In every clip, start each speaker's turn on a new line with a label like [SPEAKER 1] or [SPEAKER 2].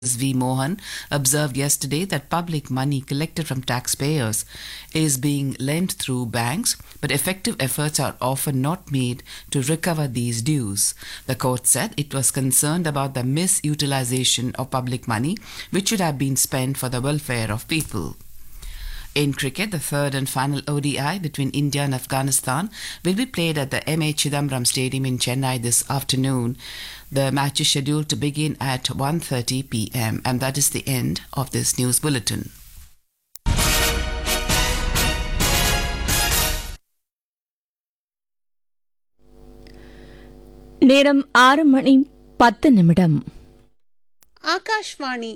[SPEAKER 1] V. Mohan observed yesterday that public money collected from taxpayers is being lent through banks, but effective efforts are often not made to recover these dues. The court said it was concerned about the misutilization of public money, which should have been spent for the welfare of people. In cricket, the third and final ODI between India and Afghanistan will be played at the MA Chidambaram Stadium in Chennai this afternoon. The match is scheduled to begin at 1:30 p.m. and that is the end of this news bulletin.
[SPEAKER 2] நேரம் ஆறு மணி பத்து நிமிடம்
[SPEAKER 3] ஆகாஷ்வாணி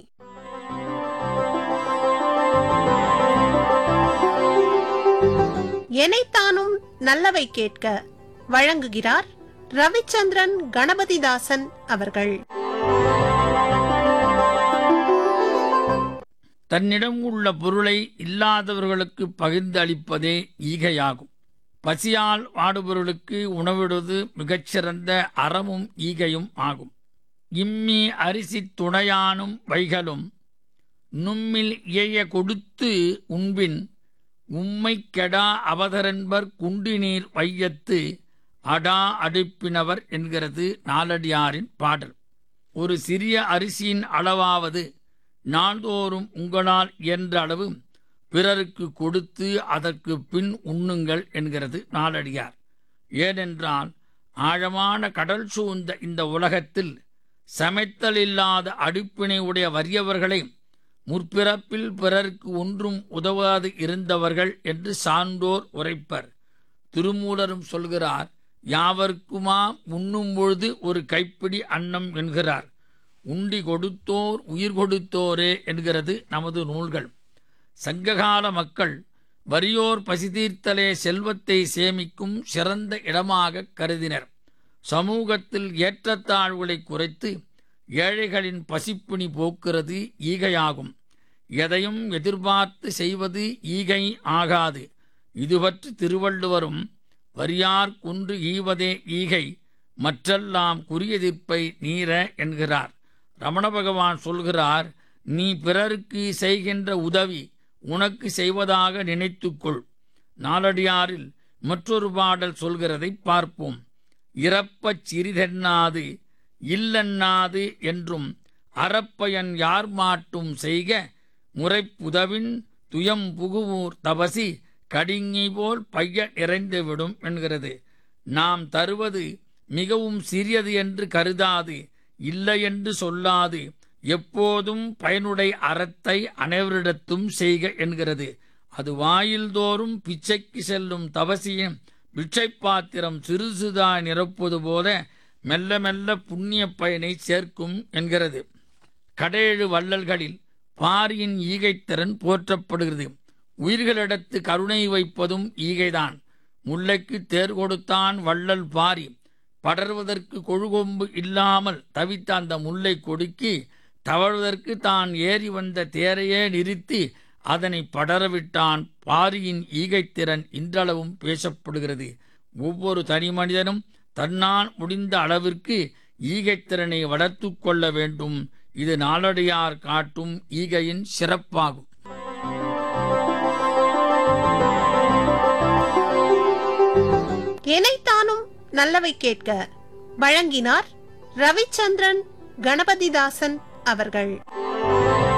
[SPEAKER 3] எனைத்தானும் நல்லவை கேட்க வழங்குகிறார் ரவிச்சந்திரன் கணபதிதாசன் அவர்கள்
[SPEAKER 4] தன்னிடம் உள்ள பொருளை இல்லாதவர்களுக்கு பகிர்ந்து அளிப்பதே ஈகையாகும் பசியால் வாடுபவர்களுக்கு உணவிடுவது மிகச்சிறந்த அறமும் ஈகையும் ஆகும் இம்மி அரிசி துணையானும் வைகளும் நும்மில் இயைய கொடுத்து உண்பின் உம்மை கெடா அவதரென்பர் குண்டிநீர் வையத்து அடா அடுப்பினவர் என்கிறது நாலடியாரின் பாடல் ஒரு சிறிய அரிசியின் அளவாவது நாள்தோறும் உங்களால் இயன்ற அளவு பிறருக்கு கொடுத்து அதற்கு பின் உண்ணுங்கள் என்கிறது நாலடியார் ஏனென்றால் ஆழமான கடல் சூழ்ந்த இந்த உலகத்தில் சமைத்தல் இல்லாத அடுப்பினை உடைய வறியவர்களை முற்பிறப்பில் பிறருக்கு ஒன்றும் உதவாது இருந்தவர்கள் என்று சான்றோர் உரைப்பர் திருமூலரும் சொல்கிறார் யாவர்க்குமா உண்ணும் பொழுது ஒரு கைப்பிடி அன்னம் என்கிறார் உண்டி கொடுத்தோர் உயிர் கொடுத்தோரே என்கிறது நமது நூல்கள் சங்ககால மக்கள் வறியோர் பசிதீர்த்தலே செல்வத்தை சேமிக்கும் சிறந்த இடமாக கருதினர் சமூகத்தில் ஏற்றத்தாழ்வுகளை குறைத்து ஏழைகளின் பசிப்பிணி போக்குறது ஈகையாகும் எதையும் எதிர்பார்த்து செய்வது ஈகை ஆகாது இது பற்றி திருவள்ளுவரும் வரியார் குன்று ஈவதே ஈகை மற்றெல்லாம் குறியெதிர்ப்பை நீர என்கிறார் ரமண பகவான் சொல்கிறார் நீ பிறருக்கு செய்கின்ற உதவி உனக்கு செய்வதாக நினைத்துக்கொள் நாலடியாரில் மற்றொரு பாடல் சொல்கிறதை பார்ப்போம் இறப்பச் சிறிதென்னாது இல்லென்னாது என்றும் அறப்பயன் யார் மாட்டும் செய்க முறைப்புதவின் துயம் புகுவூர் தபசி கடிங்கை போல் பைய நிறைந்துவிடும் என்கிறது நாம் தருவது மிகவும் சிறியது என்று கருதாது இல்லை என்று சொல்லாது எப்போதும் பயனுடை அறத்தை அனைவரிடத்தும் செய்க என்கிறது அது வாயில்தோறும் பிச்சைக்கு செல்லும் தவசியும் பிச்சை பாத்திரம் சிறுசுதாய் நிரப்புவது போல மெல்ல மெல்ல புண்ணிய பயனை சேர்க்கும் என்கிறது கடேழு வள்ளல்களில் பாரியின் ஈகைத்திறன் போற்றப்படுகிறது உயிர்களிடத்து கருணை வைப்பதும் ஈகைதான் முல்லைக்கு தேர் கொடுத்தான் வள்ளல் பாரி படர்வதற்கு கொழுகொம்பு இல்லாமல் தவித்த அந்த முல்லை கொடுக்கி தவழ்வதற்கு தான் ஏறி வந்த தேரையே நிறுத்தி அதனை படரவிட்டான் பாரியின் ஈகைத்திறன் இன்றளவும் பேசப்படுகிறது ஒவ்வொரு தனி மனிதனும் தன்னால் முடிந்த அளவிற்கு ஈகைத்திறனை வளர்த்து கொள்ள வேண்டும் இது நாளடியார் காட்டும் ஈகையின் சிறப்பாகும்
[SPEAKER 3] எனைத்தானும் நல்லவை கேட்க வழங்கினார் ரவிச்சந்திரன் கணபதிதாசன் அவர்கள்